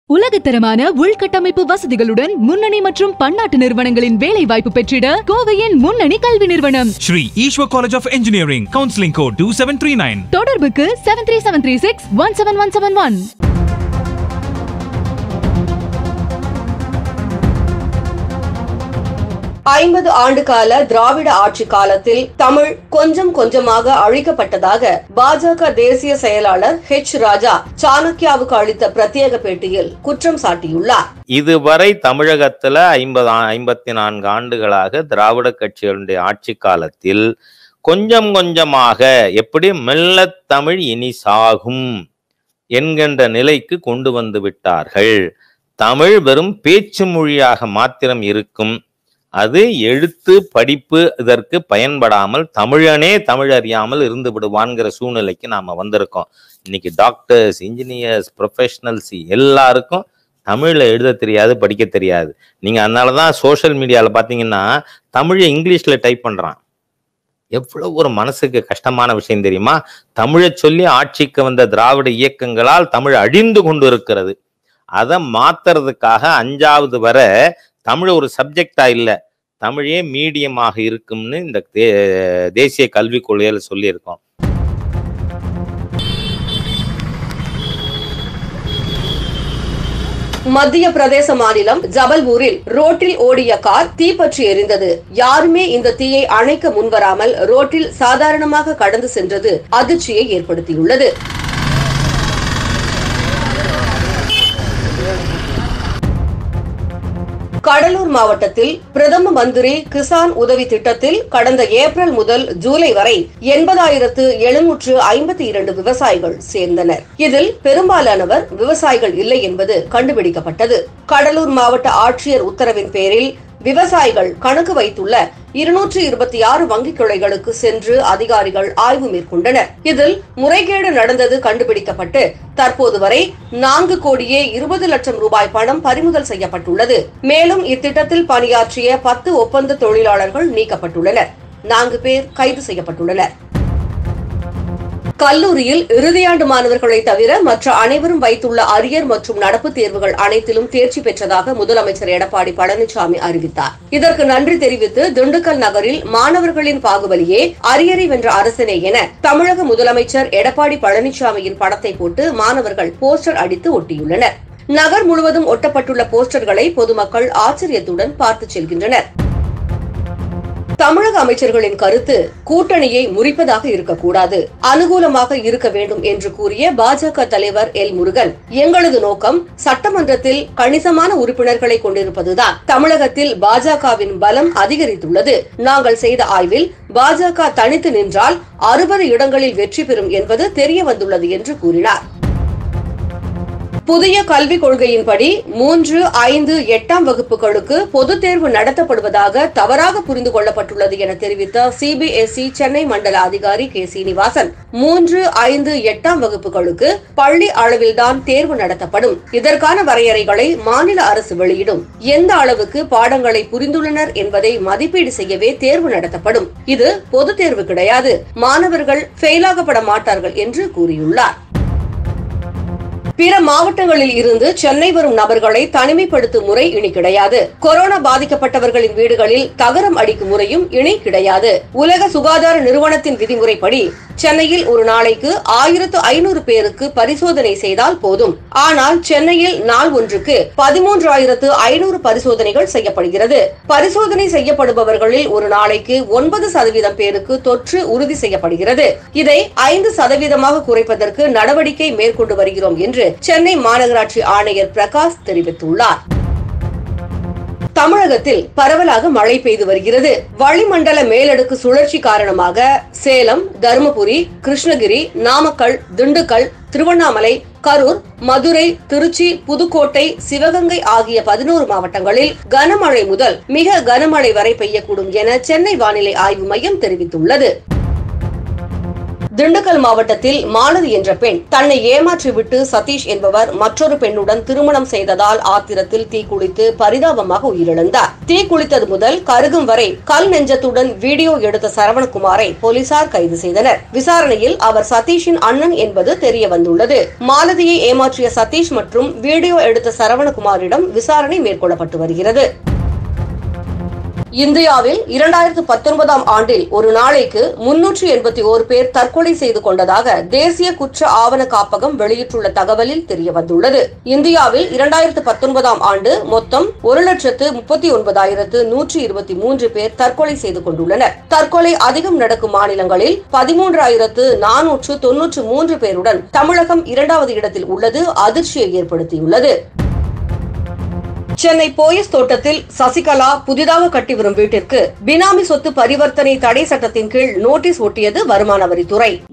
உலகத்தரமான உள்கட்டமைப்பு வசதிகளுடன் முன்னணி மற்றும் பன்னாட்டு நிறுவனங்களின் வேலை வாய்ப்பு பெற்றிட கோவையின் முன்னணி கல்வி நிறுவனம் Shri Ishwa College of Engineering, Counseling Code 2739. தொடர்புக்கு seven three seven three six one seven one seven one ஐம்பது ஆண்டு கால திராவிட ஆட்சி காலத்தில் தமிழ் கொஞ்சம் கொஞ்சமாக அழிக்கப்பட்டதாக பாஜக தேசிய செயலாளர் ஹெச் ராஜா சாணக்கியாவுக்கு அளித்த பிரத்யேக பேட்டியில் குற்றம் சாட்டியுள்ளார் இதுவரை தமிழகத்துல ஐம்பது ஐம்பத்தி நான்கு ஆண்டுகளாக திராவிட கட்சிகளுடைய ஆட்சி காலத்தில் கொஞ்சம் கொஞ்சமாக எப்படி மெல்லத் தமிழ் இனி சாகும் என்கின்ற நிலைக்கு கொண்டு வந்து விட்டார்கள் தமிழ் வெறும் பேச்சு மொழியாக மாத்திரம் இருக்கும் அது எழுத்து படிப்பு இதற்கு பயன்படாமல் தமிழனே தமிழ் அறியாமல் இருந்து விடுவான்கிற சூழ்நிலைக்கு நாம வந்திருக்கோம் இன்னைக்கு டாக்டர்ஸ் இன்ஜினியர்ஸ் ப்ரொஃபஷனல்ஸ் எல்லாருக்கும் தமிழ்ல எழுத தெரியாது படிக்க தெரியாது நீங்க அதனால தான் சோஷியல் மீடியாவில் பார்த்தீங்கன்னா தமிழை இங்கிலீஷ்ல டைப் பண்றான் எவ்வளவு ஒரு மனசுக்கு கஷ்டமான விஷயம் தெரியுமா தமிழை சொல்லி ஆட்சிக்கு வந்த திராவிட இயக்கங்களால் தமிழ் அழிந்து கொண்டு இருக்கிறது அதை மாத்துறதுக்காக அஞ்சாவது வர தமிழ் ஒரு சப்ஜெக்டா இல்லை தமிழே மீடியமாக இருக்கும்னு இந்த தே- தேசிய கல்விக் கொள்கையில சொல்லியிருக்கோம் மத்திய பிரதேச மாநிலம் ஜபல்பூரில் ரோட்டில் ஓடிய கார் தீப்பற்றி எரிந்தது யாருமே இந்த தீயை அணைக்க முன்வராமல் ரோட்டில் சாதாரணமாக கடந்து சென்றது அதிர்ச்சியை ஏற்படுத்தியுள்ளது கடலூர் மாவட்டத்தில் பிரதம மந்திரி கிசான் உதவி திட்டத்தில் கடந்த ஏப்ரல் முதல் ஜூலை வரை எண்பதாயிரத்து எழுநூற்று ஐம்பத்தி இரண்டு விவசாயிகள் சேர்ந்தனர் இதில் பெரும்பாலானவர் விவசாயிகள் இல்லை என்பது கண்டுபிடிக்கப்பட்டது கடலூர் மாவட்ட ஆட்சியர் உத்தரவின் பேரில் விவசாயிகள் கணக்கு வைத்துள்ள இருநூற்று இருபத்தி ஆறு வங்கிக் கிளைகளுக்கு சென்று அதிகாரிகள் ஆய்வு மேற்கொண்டனர் இதில் முறைகேடு நடந்தது கண்டுபிடிக்கப்பட்டு தற்போது வரை நான்கு கோடியே இருபது லட்சம் ரூபாய் பணம் பறிமுதல் செய்யப்பட்டுள்ளது மேலும் இத்திட்டத்தில் பணியாற்றிய பத்து ஒப்பந்த தொழிலாளர்கள் நீக்கப்பட்டுள்ளனர் நான்கு பேர் கைது செய்யப்பட்டுள்ளனர் கல்லூரியில் இறுதியாண்டு மாணவர்களை தவிர மற்ற அனைவரும் வைத்துள்ள அரியர் மற்றும் நடப்பு தேர்வுகள் அனைத்திலும் தேர்ச்சி பெற்றதாக முதலமைச்சர் எடப்பாடி பழனிசாமி அறிவித்தார் இதற்கு நன்றி தெரிவித்து திண்டுக்கல் நகரில் மாணவர்களின் பாகுபலியே அரியரை வென்ற அரசனே என தமிழக முதலமைச்சர் எடப்பாடி பழனிசாமியின் படத்தை போட்டு மாணவர்கள் போஸ்டர் அடித்து ஒட்டியுள்ளனர் நகர் முழுவதும் ஒட்டப்பட்டுள்ள போஸ்டர்களை பொதுமக்கள் ஆச்சரியத்துடன் பார்த்து செல்கின்றனர் தமிழக அமைச்சர்களின் கருத்து கூட்டணியை முறிப்பதாக இருக்கக்கூடாது அனுகூலமாக இருக்க வேண்டும் என்று கூறிய பாஜக தலைவர் எல் முருகன் எங்களது நோக்கம் சட்டமன்றத்தில் கணிசமான உறுப்பினர்களை கொண்டிருப்பதுதான் தமிழகத்தில் பாஜகவின் பலம் அதிகரித்துள்ளது நாங்கள் செய்த ஆய்வில் பாஜக தனித்து நின்றால் அறுபது இடங்களில் வெற்றி பெறும் என்பது தெரிய வந்துள்ளது என்று கூறினார் புதிய கல்விக் கொள்கையின்படி மூன்று ஐந்து எட்டாம் வகுப்புகளுக்கு பொதுத் தேர்வு நடத்தப்படுவதாக தவறாக புரிந்து கொள்ளப்பட்டுள்ளது என தெரிவித்த சிபிஎஸ்இ சென்னை மண்டல அதிகாரி கே சீனிவாசன் மூன்று ஐந்து எட்டாம் வகுப்புகளுக்கு பள்ளி அளவில்தான் தேர்வு நடத்தப்படும் இதற்கான வரையறைகளை மாநில அரசு வெளியிடும் எந்த அளவுக்கு பாடங்களை புரிந்துள்ளனர் என்பதை மதிப்பீடு செய்யவே தேர்வு நடத்தப்படும் இது பொதுத் தேர்வு கிடையாது மாணவர்கள் ஃபெயிலாகப்பட மாட்டார்கள் என்று கூறியுள்ளார் பிற மாவட்டங்களில் இருந்து சென்னை வரும் நபர்களை தனிமைப்படுத்தும் முறை இனி கிடையாது கொரோனா பாதிக்கப்பட்டவர்களின் வீடுகளில் தகரம் அடிக்கும் முறையும் இனி கிடையாது உலக சுகாதார நிறுவனத்தின் விதிமுறைப்படி சென்னையில் ஒரு நாளைக்கு ஆயிரத்து ஐநூறு பேருக்கு பரிசோதனை செய்தால் போதும் ஆனால் சென்னையில் நாள் ஒன்றுக்கு பதிமூன்றாயிரத்து ஐநூறு பரிசோதனைகள் செய்யப்படுகிறது பரிசோதனை செய்யப்படுபவர்களில் ஒரு நாளைக்கு ஒன்பது சதவீதம் பேருக்கு தொற்று உறுதி செய்யப்படுகிறது இதை ஐந்து சதவீதமாக குறைப்பதற்கு நடவடிக்கை மேற்கொண்டு வருகிறோம் என்று சென்னை மாநகராட்சி ஆணையர் பிரகாஷ் தெரிவித்துள்ளார் தமிழகத்தில் பரவலாக மழை பெய்து வருகிறது வளிமண்டல மேலடுக்கு சுழற்சி காரணமாக சேலம் தருமபுரி கிருஷ்ணகிரி நாமக்கல் திண்டுக்கல் திருவண்ணாமலை கரூர் மதுரை திருச்சி புதுக்கோட்டை சிவகங்கை ஆகிய பதினோரு மாவட்டங்களில் கனமழை முதல் மிக கனமழை வரை பெய்யக்கூடும் என சென்னை வானிலை ஆய்வு மையம் தெரிவித்துள்ளது திண்டுக்கல் மாவட்டத்தில் மாலதி என்ற பெண் தன்னை ஏமாற்றிவிட்டு சதீஷ் என்பவர் மற்றொரு பெண்ணுடன் திருமணம் செய்ததால் ஆத்திரத்தில் தீக்குளித்து பரிதாபமாக உயிரிழந்தார் தீக்குளித்தது முதல் கருகும் வரை கல் நெஞ்சத்துடன் வீடியோ எடுத்த சரவணகுமாரை போலீசார் கைது செய்தனர் விசாரணையில் அவர் சதீஷின் அண்ணன் என்பது தெரிய வந்துள்ளது மாலதியை ஏமாற்றிய சதீஷ் மற்றும் வீடியோ எடுத்த சரவணகுமாரிடம் விசாரணை மேற்கொள்ளப்பட்டு வருகிறது இந்தியாவில் இரண்டாயிரத்து பத்தொன்பதாம் ஆண்டில் ஒரு நாளைக்கு முன்னூற்று எண்பத்தி ஓரு பேர் தற்கொலை செய்து கொண்டதாக தேசிய குற்ற ஆவண காப்பகம் வெளியிட்டுள்ள தகவலில் தெரியவந்துள்ளது இந்தியாவில் இரண்டாயிரத்து பத்தொன்பதாம் ஆண்டு மொத்தம் ஒரு லட்சத்து முப்பத்தி ஒன்பதாயிரத்து நூற்றி இருபத்தி மூன்று பேர் தற்கொலை செய்து கொண்டுள்ளனர் தற்கொலை அதிகம் நடக்கும் மாநிலங்களில் பதிமூன்றாயிரத்து நானூற்று தொன்னூற்று மூன்று பேருடன் தமிழகம் இரண்டாவது இடத்தில் உள்ளது அதிர்ச்சியை ஏற்படுத்தியுள்ளது சென்னை போயஸ் தோட்டத்தில் சசிகலா புதிதாக கட்டி வரும் வீட்டிற்கு பினாமி சொத்து பரிவர்த்தனை தடை சட்டத்தின் கீழ் நோட்டீஸ் ஒட்டியது வருமான வரித்துறை